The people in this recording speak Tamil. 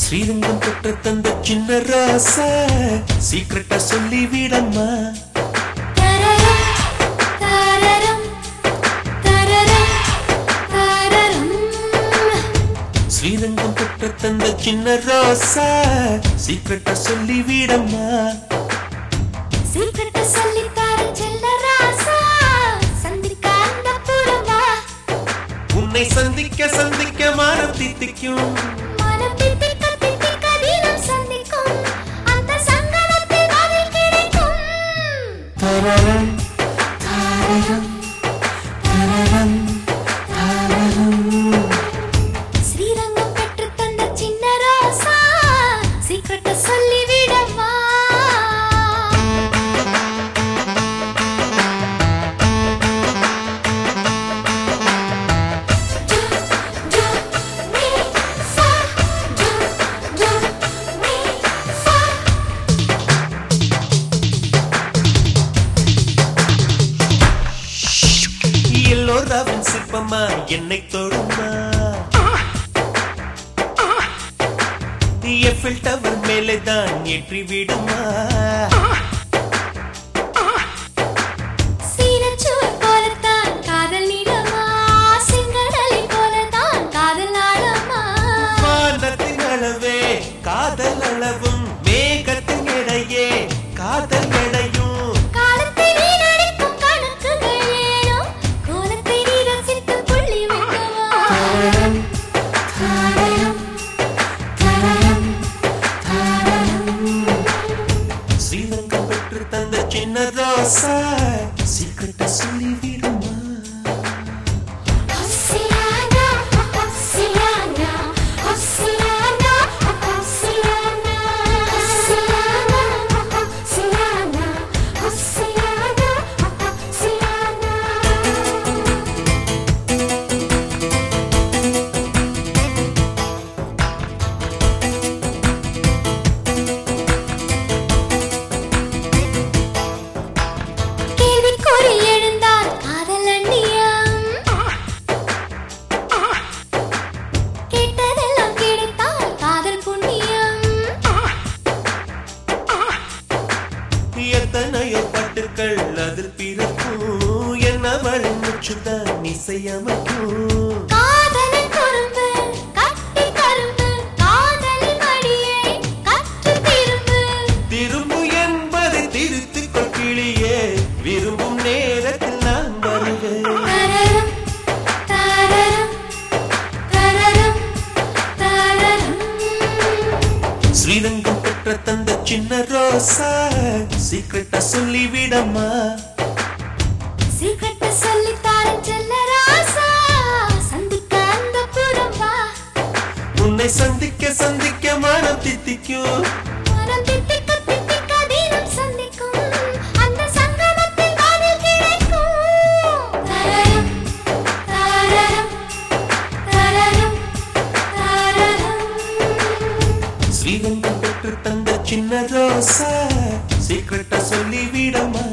ஸ்ரீரங்கம் பெற்ற தந்த சின்ன ராசா சீக்கிரட்டா சொல்லி விடம்மா தரரம் தரரம் தரரம் தரரம் ஸ்ரீரங்கம் பெற்ற தந்த சின்ன ராசா சீக்கிரட்டா சொல்லி விடம்மா சீக்கிரட்ட சொல்லி தர செல்ல ராசா சந்திக்க அந்த புறமா உன்னை சந்திக்க சந்திக்க மனம் தித்திக்கும் மனம் தித்திக்க தித்திக்க தினம் சந்திக்கும் அந்த சங்கமத்தில் பதில் கிடைக்கும் தரரம் தாரரம் தரரம் தாரரம் ஸ்ரீரங்கம் பெற்று தந்த சின்ன ராசா சீக்கிரட்ட சொல்லி விடமா Do, do, mi, fa. Do, do, mi, fa. எல்லோராவின் சிற்பமா என்னை தொடுமா எஃபில் டவர் மேலே தான் ஏற்றி விடுமா சீனச்சுவர் போலத்தான் காதல் நீளமா செங்கடலை போலத்தான் காதல் ஆழமா வானத்தின் அளவே காதல் அளவும் மேகத்தின் எடையே காதல் எடையும் காலத்தை நீ நடிக்கும் கணக்குகள் ஏனோ கோலத்தை நீ ரசித்து புள்ளி வைக்கவா தாரம் தாரம் தாரம் தாரம் ஸ்ரீலங்கா பெற்று தந்த சின்ன ரோசா சீக்கிரட்டா சொல்லி விடுமா Oceana, Oceana, Oceana, Oceana, Oceana, Oceana, Oceana, Oceana. கேள்விக்குறி எழுந்தால் காதல் அந்நியம் கேட்டதெல்லாம் கிடைத்தால் காதல் புண்ணியம் எத்தனையோ பட்டுக்கள் அதில் பிறக்கும் என்ன வழி முச்சுதான் இசையமைக்கும் காதலின் குறும்பு கட்டி கரும்பு காதலின் மடியை கற்று திரும்பு திரும்பு என்பதை திருத்திக் கொள்கிளியே விரும்பும் நேரத்தில் நான் வருவேன் தரரம் தரரம் தரரம் தரரம் ஸ்ரீரங்கம் பெற்ற தந்த சின்ன ரோசா சீக்கிரட்டா சொல்லி விடம்மா சீக்கிரட்ட சொல்லி தாரன் செல்ல ராசா சந்திக்க அந்த புறம்பா உன்னை சந்திக்க சந்திக்க மனம் தித்திக்கும் மனம் தித்திக்க தித்திக்க தினம் சந்திக்கும் அந்த சங்கமத்தில் பதில் கிடைக்கும் தரரம் தரரம் தரரம் தரரம் ஸ்ரீரங்கம் பெற்று தந்த சின்ன ரோசா சீக்கிரட்டா சொல்லி விடம்மா